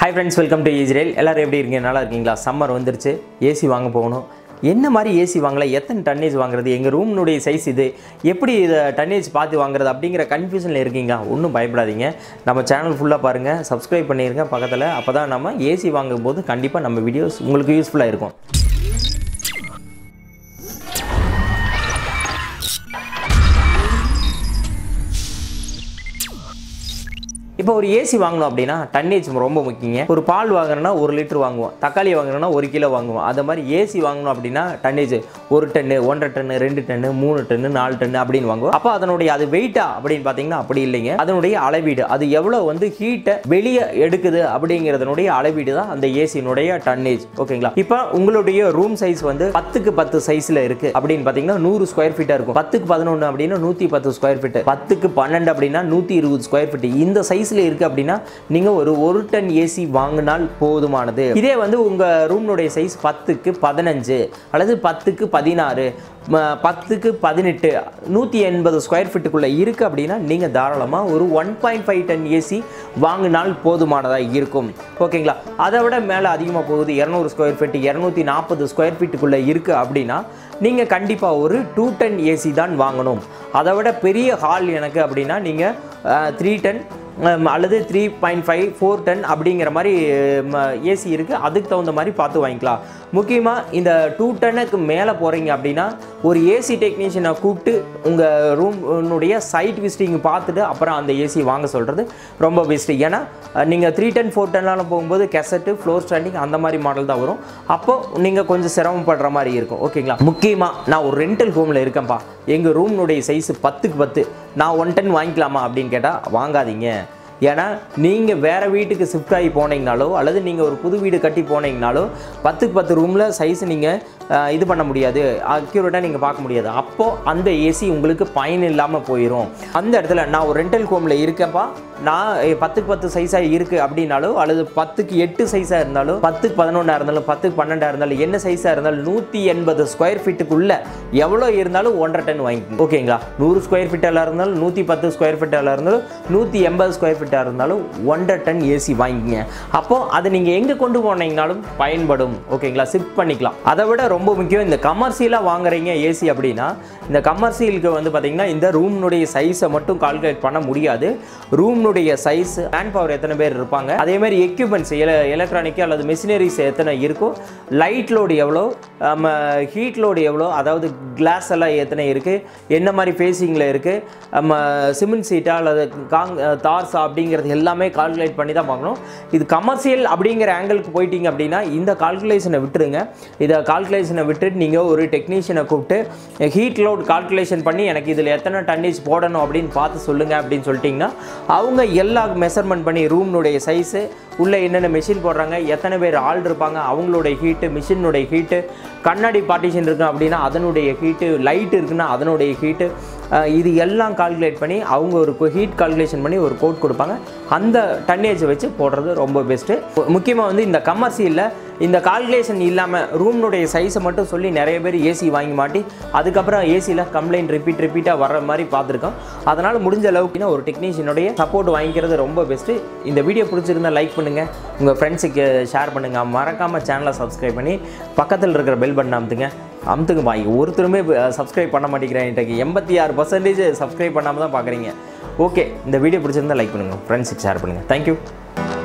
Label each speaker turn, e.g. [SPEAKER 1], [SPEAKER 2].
[SPEAKER 1] hi friends welcome to Israel எல்லாரும் எப்படி இருக்கீங்க நல்லா இருக்கீங்களா சம்மர் வந்துருச்சு ஏசி வாங்க போகணும் என்ன மாதிரி ஏசி வாங்கலாம் எத்தனை டன்னேஜ் வாங்குறது எங்கள் ரூம்னுடைய சைஸ் இது எப்படி இதை டன்னேஜ் பார்த்து வாங்குறது அப்படிங்கிற கன்ஃபியூஷனில் இருக்கீங்க ஒன்றும் பயப்படாதீங்க நம்ம சேனல் ஃபுல்லாக பாருங்கள் சப்ஸ்கிரைப் பண்ணிடுங்க பக்கத்தில் அப்போ தான் நம்ம ஏசி வாங்கும்போது கண்டிப்பாக நம்ம வீடியோஸ் உங்களுக்கு யூஸ்ஃபுல்லாக இருக்கும் இப்போ ஒரு ஏசி வாங்கணும் அப்படின்னா டன்னேஜ் ரொம்ப முக்கியங்க ஒரு பால் வாங்குறோன்னா ஒரு லிட்டர் வாங்குவோம் தக்காளி வாங்குறோன்னா ஒரு கிலோ வாங்குவோம் அந்த மாதிரி ஏசி வாங்கணும் அப்படின்னா டன்னேஜ் ஒரு டன்னு ஒன்றரை டன்னு ரெண்டு டன்னு மூணு டன்னு நாலு டன்னு அப்படின்னு வாங்குவோம் அப்போ அதனுடைய அது வெயிட்டா அப்படின்னு பார்த்தீங்கன்னா அப்படி இல்லைங்க அதனுடைய அளவீடு அது எவ்வளோ வந்து ஹீட்டை வெளியே எடுக்குது அப்படிங்கிறதனுடைய அளவீடு தான் அந்த ஏசியினுடைய டன்னேஜ் ஓகேங்களா இப்போ உங்களுடைய ரூம் சைஸ் வந்து பத்துக்கு பத்து சைஸில் இருக்கு அப்படின்னு பார்த்தீங்கன்னா நூறு ஸ்கொயர் ஃபீட்டாக இருக்கும் பத்துக்கு பதினொன்று அப்படின்னா நூற்றி பத்து ஸ்கொயர் ஃபீட் பத்துக்கு பன்னெண்டு அப்படின்னா நூற்றி இருபது ஸ்கொயர் ஃபீட் இந்த சைஸில் இருக்கு அப்படின்னா நீங்கள் ஒரு ஒரு டன் ஏசி வாங்கினால் போதுமானது இதே வந்து உங்கள் ரூம்னுடைய சைஸ் பத்துக்கு பதினஞ்சு அல்லது பத்துக்கு பதினாறு ம, பத்துக்கு பதினெட்டு நூற்றி எண்பது ஸ்கொயர் ஃபீட்டுக்குள்ளே இருக்குது அப்படின்னா நீங்கள் தாராளமாக ஒரு one point five ton AC வாங்கினால் போதுமானதாக இருக்கும் ஓகேங்களா அதை விட மேலே அதிகமாக போகுது இரநூறு ஸ்கொயர் ஃபீட் இரநூத்தி நாற்பது ஸ்கொயர் ஃபீட்டுக்குள்ளே இருக்குது அப்படின்னா நீங்கள் கண்டிப்பாக ஒரு டூ டன் ஏசி தான் வாங்கணும் அதை விட பெரிய ஹால் எனக்கு அப்படின்னா நீங்கள் த்ரீ டன் அல்லது three point five four ton அப்படிங்கிற மாதிரி ஏசி இருக்குது அதுக்கு தகுந்த மாதிரி பார்த்து வாங்கிக்கலாம் முக்கியமாக இந்த டூ டன்னுக்கு மேலே போகிறீங்க அப்படின்னா ஒரு ஏசி டெக்னீஷியனை கூப்பிட்டு உங்கள் ரூம்னுடைய சைட் விசிட்டிங் பார்த்துட்டு அப்புறம் அந்த ஏசி வாங்க சொல்கிறது ரொம்ப பெஸ்ட்டு ஏன்னா நீங்கள் த்ரீ டன் ஃபோர் டன்லாம் போகும்போது கெசட்டு ஃப்ளோர் ஸ்டாண்டிங் அந்த மாதிரி மாடல் தான் வரும் அப்போது நீங்கள் கொஞ்சம் சிரமப்படுற மாதிரி இருக்கும் ஓகேங்களா முக்கியமாக நான் ஒரு ரெண்டல் ஹோமில் இருக்கேன்ப்பா எங்கள் ரூம்னுடைய சைஸ் பத்துக்கு பத்து நான் ஒன் டன் வாங்கிக்கலாமா அப்படின்னு கேட்டால் வாங்காதீங்க ஏன்னா நீங்கள் வேறு வீட்டுக்கு ஷிஃப்ட் ஆகி போனீங்கனாலோ அல்லது நீங்கள் ஒரு புது வீடு கட்டி போனீங்கனாலோ பத்துக்கு பத்து ரூமில் சைஸ் நீங்கள் இது பண்ண முடியாது அக்யூரேட்டாக நீங்கள் பார்க்க முடியாது அப்போது அந்த ஏசி உங்களுக்கு பயன் இல்லாமல் போயிடும் அந்த இடத்துல நான் ஒரு ரெண்டல் ஹோமில் இருக்கேன்ப்பா நான் பத்துக்கு பத்து சைஸாக இருக்குது அப்படின்னாலோ அல்லது பத்துக்கு எட்டு சைஸாக இருந்தாலும் பத்துக்கு பதினொன்றா இருந்தாலும் பத்துக்கு பன்னெண்டாக இருந்தாலும் என்ன சைஸாக இருந்தாலும் நூற்றி எண்பது ஸ்கொயர் ஃபீட்டுக்குள்ளே எவ்வளோ இருந்தாலும் ஒன்றரை டன் வாங்கிக்கோங்க ஓகேங்களா நூறு ஸ்கொயர் ஃபீட்டாக இருந்தாலும் நூற்றி பத்து ஸ்கொயர் ஃபீட்டாக இருந்தாலும் நூற்றி எண்பது ஸ்கொயர் ஃபீட்டாக இருந்தாலும் ஒன்றரை டன் ஏசி வாங்கிக்கங்க அப்போது அதை நீங்கள் எங்கே கொண்டு போனீங்கனாலும் பயன்படும் ஓகேங்களா ஷிஃப்ட் பண்ணிக்கலாம் அதை விட ரொம்ப முக்கியம் இந்த கமர்ஷியலாக வாங்குறீங்க ஏசி அப்படின்னா இந்த கமர்ஷியலுக்கு வந்து பார்த்தீங்கன்னா இந்த ரூம்னுடைய சைஸை மட்டும் கால்குலேட் பண்ண முடியாது ரூம்னுடைய சைஸ் மேன் பவர் எத்தனை பேர் இருப்பாங்க அதே மாதிரி எக்யூப்மெண்ட்ஸ் எலக்ட்ரானிக் அல்லது மிஷினரிஸ் எத்தனை இருக்கும் லைட் லோடு எவ்வளோ ஹீட் லோடு எவ்வளோ அதாவது கிளாஸ் எல்லாம் எத்தனை இருக்குது என்ன மாதிரி ஃபேஸிங்கில் இருக்குது நம்ம சிமெண்ட் சீட்டா அல்லது காங் தார்ஸா அப்படிங்கிறது எல்லாமே கால்குலேட் பண்ணி தான் பார்க்கணும் இது கமர்ஷியல் அப்படிங்கிற ஆங்கிளுக்கு போயிட்டீங்க அப்படின்னா இந்த கால்குலேஷனை விட்டுருங்க இதை கால்குலேஷனை விட்டுட்டு நீங்கள் ஒரு டெக்னீஷியனை கூப்பிட்டு ஹீட் லோட் கால்குலேஷன் பண்ணி எனக்கு இதில் எத்தனை டன்னேஜ் போடணும் அப்படின்னு பார்த்து சொல்லுங்கள் அப்படின்னு சொல்லிட்டிங்கன்னா அவங்க எல்லா மெஷர்மெண்ட் பண்ணி ரூம்னுடைய சைஸு உள்ளே என்னென்ன மிஷின் போடுறாங்க எத்தனை பேர் ஆள் இருப்பாங்க அவங்களுடைய ஹீட்டு மிஷினுடைய ஹீட்டு கண்ணாடி பார்ட்டிஷன் இருக்கு அப்படின்னா அதனுடைய ஹீட்டு லைட் இருக்குன்னா அதனுடைய ஹீட்டு இது எல்லாம் கால்குலேட் பண்ணி அவங்க ஒரு ஹீட் கால்குலேஷன் பண்ணி ஒரு கோட் கொடுப்பாங்க அந்த டன்னேஜை வச்சு போடுறது ரொம்ப பெஸ்ட்டு முக்கியமாக வந்து இந்த கமர்ஷியலில் இந்த கால்குலேஷன் இல்லாமல் ரூம்னுடைய சைஸை மட்டும் சொல்லி நிறைய பேர் ஏசி வாங்கி மாட்டி அதுக்கப்புறம் ஏசியில் கம்ப்ளைண்ட் ரிப்பீட் ரிப்பீட்டாக வர மாதிரி பார்த்துருக்கோம் அதனால் முடிஞ்ச அளவுக்கு ஒரு டெக்னீஷியனுடைய சப்போர்ட் வாங்கிக்கிறது ரொம்ப பெஸ்ட்டு இந்த வீடியோ பிடிச்சிருந்தா லைக் பண்ணுங்கள் உங்கள் ஃப்ரெண்ட்ஸுக்கு ஷேர் பண்ணுங்கள் மறக்காமல் சேனலை சப்ஸ்கிரைப் பண்ணி பக்கத்தில் இருக்கிற பெல் பட்டன் அமுத்துங்க அமுத்துங்க பாய் ஒருத்தருமே சப்ஸ்கிரைப் பண்ண மாட்டேங்கிறேன் இன்றைக்கு எண்பத்தி ஆறு பர்சன்டேஜ் சப்ஸ்கிரைப் பண்ணாமல் தான் பார்க்குறீங்க ஓகே இந்த வீடியோ பிடிச்சிருந்தா லைக் பண்ணுங்கள் ஃப்ரெண்ட்ஸுக்கு ஷேர் பண்ணுங்கள் தேங்க்யூ